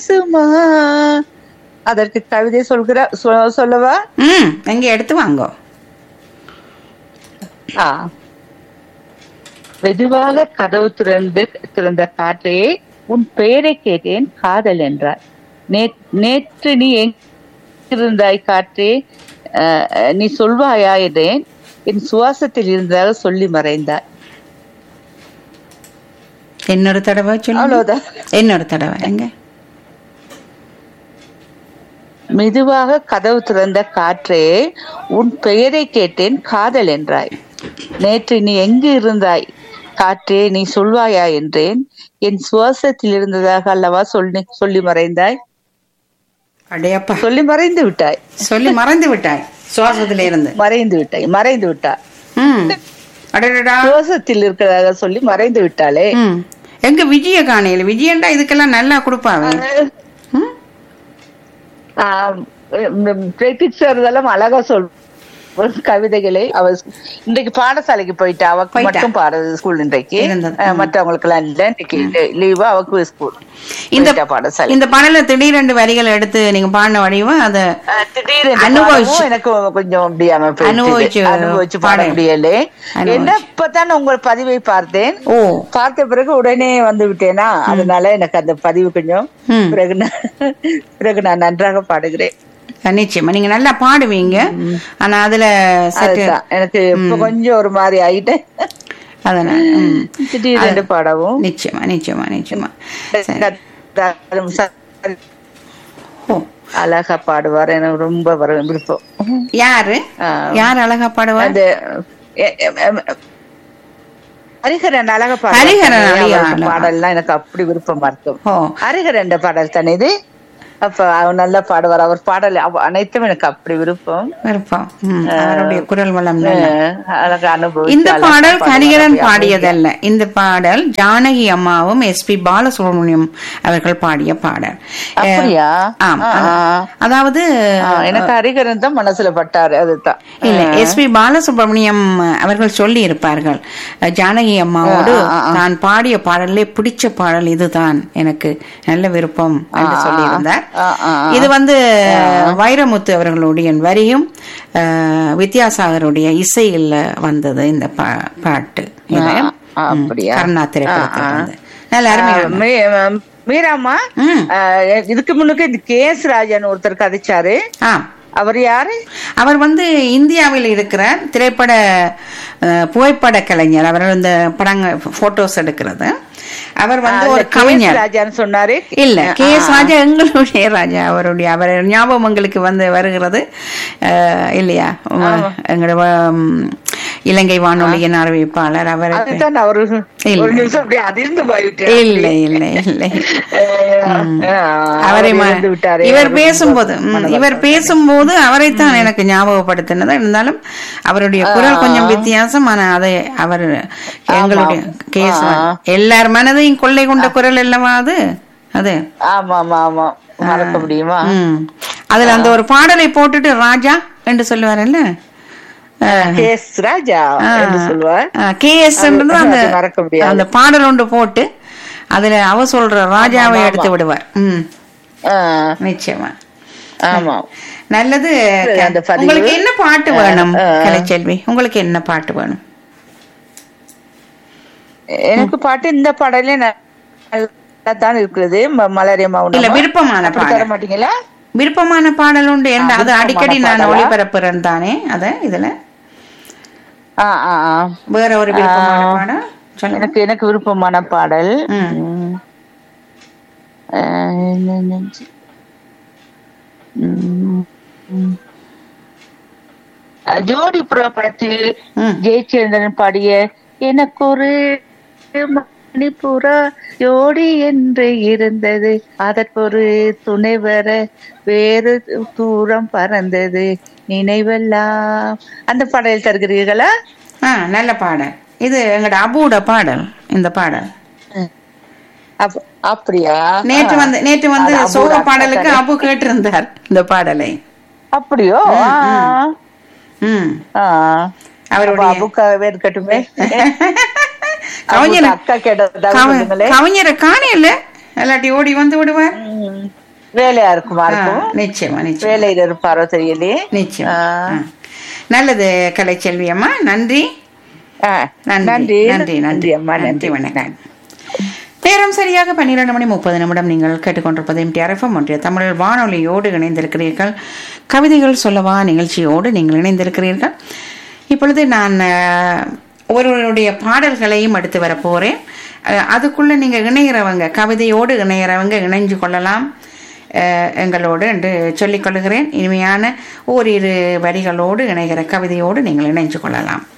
பேசுமா அதற்கு கவிதை சொல்கிற சொ- சொல்லவா ம் எங்க எடுத்து வாங்கோ ஆ. மெதுவாக கதவு திறந்து திறந்த காற்றே உன் பெயரை கேட்டேன் காதல் என்றார் நே- நேற்று நீ எங்கிருந்தாய் காற்றே அஹ், நீ சொல்வாயா என்றேன் என் சுவாசத்தில் இருந்ததாக சொல்லி மறைந்தார் இன்னொரு தடவை சொல்லு அவ்வளவுதான் இன்னொரு தடவை எங்க மெதுவாக கதவு திறந்த காற்றே உன் பெயரை கேட்டேன் காதல் என்றாய் நேற்று நீ எங்கு இருந்தாய் காற்றே நீ சொல்வாயா என்றேன் என் சுவாசத்தில் இருந்ததாக அல்லவா சொல்லி சொல்லி மறைந்தாய் அடையப்பா சொல்லி மறைந்து விட்டாய் சொல்லி மறந்து விட்டாய் சுவாசத்துல இருந்து மறைந்து விட்டாய் மறைந்து விட்டாய் ம் அடடடா சுவாசத்தில் இருக்கிறதாக சொல்லி மறைந்து விட்டாளே ம் எங்க விஜய காணையில விஜயண்டா இதுக்கெல்லாம் நல்லா கொடுப்பாவே ம் ஆஹ் உம் பிரதீக் சார் இதெல்லாம் அழகா சொல் கவிதைகளை அவ இன்றைக்கு பாடசாலைக்கு போயிட்டா அவக்கு போயிட்டா. மட்டும் பாட ஸ்கூல் இன்றைக்கு இருந்தது. அஹ் மற்றவங்களுக்கு எல்லாம் இல்ல இன்னைக்கு லீவா அவக்கு ஸ்கூல் இந்த போயிட்டா பாடசாலை இந்த பாடல திடீரெண்டு வரிகள் எடுத்து நீங்க பாடின வடிவம் அத அஹ் திடீரென்று அனுபவிச்சு. பாடவும் எனக்கு கொஞ்சம் முடியாம போயிடுச்சு. அனுபவிச்சு அனுபவிச்சு பாட பாட. முடியல அனுபவிச்சு. என்ன இப்பதான் உங்கள் பதிவை பார்த்தேன் ஓ பார்த்த பிறகு உடனே வந்து விட்டேனா அதனால எனக்கு அந்த பதிவு கொஞ்சம் ம் பிறகு நான் பிறகு நான் நன்றாக பாடுகிறேன் நிச்சயமா நீங்க நல்லா பாடுவீங்க ஆனா அதுல சற்று அதுதான் எனக்கு இப்ப கொஞ்சம் ஒரு மாதிரி ஆயிட்டேன் அதனால ம். திடீரென்று பாடவும் நிச்சயமா நிச்சயமா நிச்சயமா சரி. ஓ அழகா பாடுவார் எனக்கு ரொம்ப வர விருப்பம் யாரு ஆ. யார் அழகா பாடுவா அந்த எ- எ- எ- ஹரிஹரன் அழகா பாடுவார் ஹரிஹரன் தானே? அழகா, அவருக்கு அழகா. பாடல்லாம் எனக்கு அப்படி விருப்பமா இருக்கும் ஓ ஹரிஹரன் பாடல் தானே இது அப்ப அவர் நல்லா பாடுவார் அவர் பாடல் அவ- அனைத்தும் எனக்கு அப்படி விருப்பம் விருப்பம் ம், அவருடைய குரல் வளம் நல்ல அஹ் அழகா அனுபவிச்சு இந்த அழகா பாடல் பாடுவார். கரிகரன் அப்படியே பாடியதல்ல இந்த பாடல் ஜானகி அம்மாவும் எஸ்பி பாலசுப்ரமணியம் அவர்கள் பாடிய பாடல் அப்படியா ஆம் ஆ, ஆ. அதாவது ஆ, எனக்கு ஹரிஹரன் தான் மனசுல பட்டாரு அதுதான் இல்ல எஸ்பி பாலசுப்ரமணியம் அவர்கள் சொல்லி இருப்பார்கள் ஜானகி அம்மாவோடு நான் பாடிய பாடலே பிடிச்ச பாடல் இதுதான் எனக்கு நல்ல விருப்பம் என்று சொல்லியிருந்தார் ஆ, ஆ, ஆ. இது வந்து வைரமுத்து அவர்களுடைய வரியும் அஹ், வித்யாசாகருடைய இசையில் வந்தது இந்த பா- பாட்டு இது. ஆ, அப்படியா? கருணா திரைப்படத்தில் வந்து நல்ல அருமையான மீ- மீராமா ம். அஹ், இதுக்கு முன்னுக்கு இந்த கே எஸ் ராஜன் ஒருத்தர் கதைச்சாரு ஆ அவர் யாரு அவர் வந்து இந்தியாவில் இருக்கிற திரைப்பட அஹ், புகைப்பட கலைஞர் அவர் இந்த படங்க போட்டோஸ் எடுக்கிறது அவர் வந்து ஒரு கே எஸ் கவிஞர் ராஜான்னு சொன்னாரு இல்ல கே எஸ் ராஜா எங்களுடைய ராஜா அவருடைய அவர் ஞாபகம் எங்களுக்கு வந்து வருகிறது அஹ், இல்லையா எங்களுடைய உம், இலங்கை வானொலியின் அறிவிப்பாளர் அவர் அதுதான் நான் ஒரு இல்ல. ஒரு நிமிஷம் அப்படியே அதிர்ந்து போய்விட்டேன் இல்லை இல்லை இல்லை அஹ், அவரை அவர் ம- இறந்து விட்டாரே. இவர் அவர் பேசும்போது ம், மனதால் இவர் பேசும்போது அவரைத்தான் எனக்கு ஞாபகப்படுத்தினது இருந்தாலும் அவருடைய குரல் கொஞ்சம் வித்தியாசம் ஆனா அதை அவர் எங்களுடைய கேஸ் எல்லார் மனதையும் கொள்ளை கொண்ட குரல் அல்லவா அது அது ஆமா ஆமா ஆமா மறக்க முடியுமா ம். அதுல அந்த ஒரு பாடலை போட்டுட்டு ராஜா என்று சொல்லுவாரல்ல கே எஸ் ராஜா என்று சொல்வார் கே எஸ் அந்த அது மறக்க முடியாது. அந்த பாடல் ஒன்று போட்டு அதுல அவ சொல்ற ராஜாவை எடுத்து விடுவார் ம் அஹ், நிச்சயமா ஆமா நல்லது அந்த பதிவு. உங்களுக்கு என்ன பாட்டு வேணும் கலைச்செல்வி உங்களுக்கு என்ன பாட்டு வேணும் எனக்கு பாட்டு இந்த பாடலே நல்லா தான் இருக்கிறது ம- மலரே மௌனம் இல்ல விருப்பமான அப்படி தர பாடல் மாட்டீங்களா விருப்பமான பாடல் உண்டு என்ன அது விருப்பமான அடிக்கடி நான் பாடலா? ஒளிபரப்புறேன் தானே அத இதுல ஆ ஆ ஆ வேற ஒரு விருப்பமான பாடல் சொல்லுங்க எனக்கு எனக்கு விருப்பமான பாடல் ம். ம். அஹ், என்ன நெஞ்சு. ம். ம். அஹ், ஜோடி புறா படத்தில் ம். ஜெயச்சந்திரன் பாடிய எனக்கு ஒரு மணிப்புறா ஜோடி என்று இருந்தது அதற்கொரு துணை வர வேறு தூரம் பறந்தது நினைவெல்லாம் அந்த பாடல் தருகிறீர்களா ஆ நல்ல பாடல் இது எங்கட அபுட பாடல் இந்த பாடல் அப்- அப்படியா நேற்று வந்து நேற்று வந்து அது அபுவோட சோக அக்கா பாடலுக்கு தானே? அபு கேட்டிருந்தார் இந்த பாடலை அப்படியோ ஆ, ம் ஆ. அப்ப அவருடைய அபுக்காகவே இருக்கட்டுமே கவிஞர் அபுக்கு அக்கா கேட்டதாக கவ- சொல்லுங்களே கவிஞரை காணையில இல்லாட்டி ஓடி வந்து விடுவார் ம். வேலையா இருக்குமா ஆ, இருக்கும் நிச்சயமா நிச்சயம் வேலையில இருப்பாரோ தெரியலையே நிச்சயம் ஆ. ஆ. நல்லது கலைச்செல்வி அம்மா நன்றி ஆ, நன்றி நன்றி நன்றி நன்றி அம்மா நன்றி நன்றி வணக்கம் நேரம் சரியாக பன்னிரண்டு மணி முப்பது நிமிடம் நீங்கள் கேட்டுக்கொண்டிருப்பது எம்டிஆர்எஃப்எம் ஒன்றிய தமிழ் வானொலியோடு இணைந்திருக்கிறீர்கள் கவிதைகள் சொல்லவா நிகழ்ச்சியோடு நீங்கள் இணைந்திருக்கிறீர்கள் இப்பொழுது நான் அஹ், ஒருவருடைய பாடல்களையும் எடுத்து வரப்போகிறேன் அஹ், அதுக்குள்ள நீங்க இணைகிறவங்க கவிதையோடு இணைகிறவங்க இணைஞ்சு கொள்ளலாம் அஹ், எங்களோடு என்று சொல்லிக் கொள்கிறேன் இனிமையான ஓரிரு வரிகளோடு இணைகிற கவிதையோடு நீங்கள் இணைஞ்சு கொள்ளலாம்